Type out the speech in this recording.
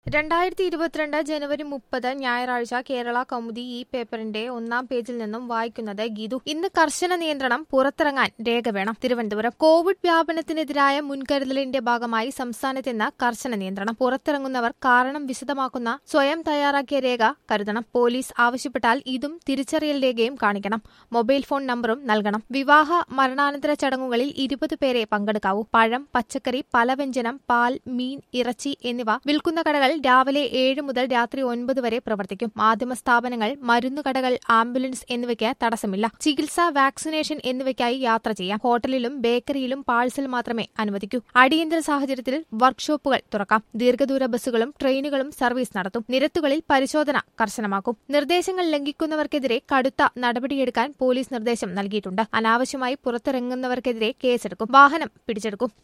രണ്ടായിരത്തി ഇരുപത്തിരണ്ട് ജനുവരി മുപ്പത് ഞായറാഴ്ച കേരള കൗമുദി ഈ പേപ്പറിന്റെ ഒന്നാം പേജിൽ നിന്നും വായിക്കുന്നത് ഗീതു ഇന്ന് കർശന നിയന്ത്രണം പുറത്തിറങ്ങാൻ രേഖ വേണം തിരുവനന്തപുരം കോവിഡ് വ്യാപനത്തിനെതിരായ മുൻകരുതലിന്റെ ഭാഗമായി സംസ്ഥാനത്ത് ഇന്ന് കർശന നിയന്ത്രണം പുറത്തിറങ്ങുന്നവർ കാരണം വിശദമാക്കുന്ന സ്വയം തയ്യാറാക്കിയ രേഖ കരുതണം പോലീസ് ആവശ്യപ്പെട്ടാൽ ഇതും തിരിച്ചറിയൽ രേഖയും കാണിക്കണം മൊബൈൽ ഫോൺ നമ്പറും നൽകണം വിവാഹ മരണാനന്തര ചടങ്ങുകളിൽ ഇരുപത് പേരെ പങ്കെടുക്കാവൂ പഴം പച്ചക്കറി പലവ്യഞ്ജനം പാൽ മീൻ ഇറച്ചി എന്നിവ വിൽക്കുന്ന കടകൾ രാവിലെ ഏഴ് മുതൽ രാത്രി ഒൻപത് വരെ പ്രവർത്തിക്കും മാധ്യമ സ്ഥാപനങ്ങൾ മരുന്നുകടകൾ ആംബുലൻസ് എന്നിവയ്ക്ക് തടസ്സമില്ല ചികിത്സ വാക്സിനേഷൻ എന്നിവയ്ക്കായി യാത്ര ചെയ്യാം ഹോട്ടലിലും ബേക്കറിയിലും പാഴ്സൽ മാത്രമേ അനുവദിക്കൂ അടിയന്തര സാഹചര്യത്തിൽ വർക്ക്ഷോപ്പുകൾ തുറക്കാം ദീർഘദൂര ബസ്സുകളും ട്രെയിനുകളും സർവീസ് നടത്തും നിരത്തുകളിൽ പരിശോധന കർശനമാക്കും നിർദ്ദേശങ്ങൾ ലംഘിക്കുന്നവർക്കെതിരെ കടുത്ത നടപടിയെടുക്കാൻ പോലീസ് നിർദ്ദേശം നൽകിയിട്ടുണ്ട് അനാവശ്യമായി പുറത്തിറങ്ങുന്നവർക്കെതിരെ കേസെടുക്കും വാഹനം പിടിച്ചെടുക്കും